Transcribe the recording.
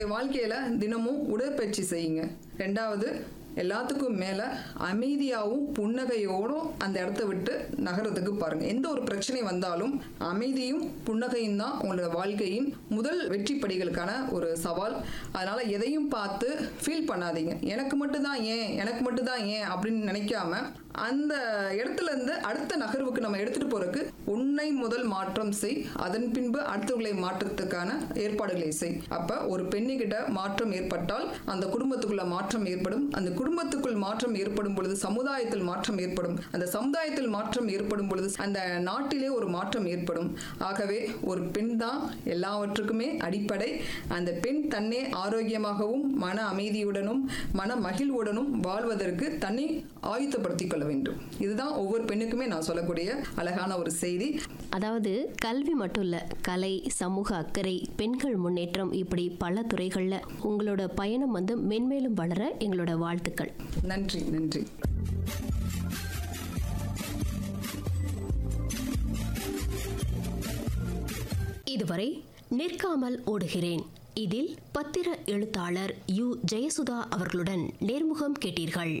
வாழ்க்கையில தினமும் உடற்பயிற்சி செய்யுங்க ரெண்டாவது எல்லாத்துக்கும் மேல அமைதியாகவும் புன்னகையோடும் அந்த இடத்த விட்டு நகரத்துக்கு பாருங்க எந்த ஒரு பிரச்சனை வந்தாலும் அமைதியும் புன்னகையும் தான் உங்களோட வாழ்க்கையின் முதல் வெற்றி படிகளுக்கான ஒரு சவால் அதனால எதையும் பார்த்து ஃபீல் பண்ணாதீங்க எனக்கு மட்டும் தான் ஏன் எனக்கு மட்டும் தான் ஏன் அப்படின்னு நினைக்காம அந்த இடத்துல இருந்து அடுத்த நகர்வுக்கு நம்ம எடுத்துட்டு போறதுக்கு உன்னை முதல் மாற்றம் செய் அதன் பின்பு அடுத்தவர்களை மாற்றத்துக்கான ஏற்பாடுகளை செய் அப்ப ஒரு பெண்ணுகிட்ட மாற்றம் ஏற்பட்டால் அந்த குடும்பத்துக்குள்ள மாற்றம் ஏற்படும் அந்த குடும்பத்துக்குள் மாற்றம் ஏற்படும் பொழுது சமுதாயத்தில் மாற்றம் ஏற்படும் அந்த சமுதாயத்தில் மாற்றம் ஏற்படும் பொழுது அந்த நாட்டிலே ஒரு மாற்றம் ஏற்படும் ஆகவே ஒரு பெண் தான் எல்லாவற்றுக்குமே அடிப்படை அந்த பெண் தன்னை ஆரோக்கியமாகவும் மன அமைதியுடனும் மன மகிழ்வுடனும் வாழ்வதற்கு தன்னை ஆயுத்தப்படுத்திக் கொள்ள வேண்டும் இதுதான் ஒவ்வொரு பெண்ணுக்குமே நான் சொல்லக்கூடிய அழகான ஒரு செய்தி அதாவது கல்வி மட்டும் இல்ல கலை சமூக அக்கறை பெண்கள் முன்னேற்றம் இப்படி பல துறைகள்ல உங்களோட பயணம் வந்து மென்மேலும் வளர எங்களோட வாழ்த்துக்கள் நன்றி நன்றி இதுவரை நிற்காமல் ஓடுகிறேன் இதில் பத்திர எழுத்தாளர் யு ஜெயசுதா அவர்களுடன் நேர்முகம் கேட்டீர்கள்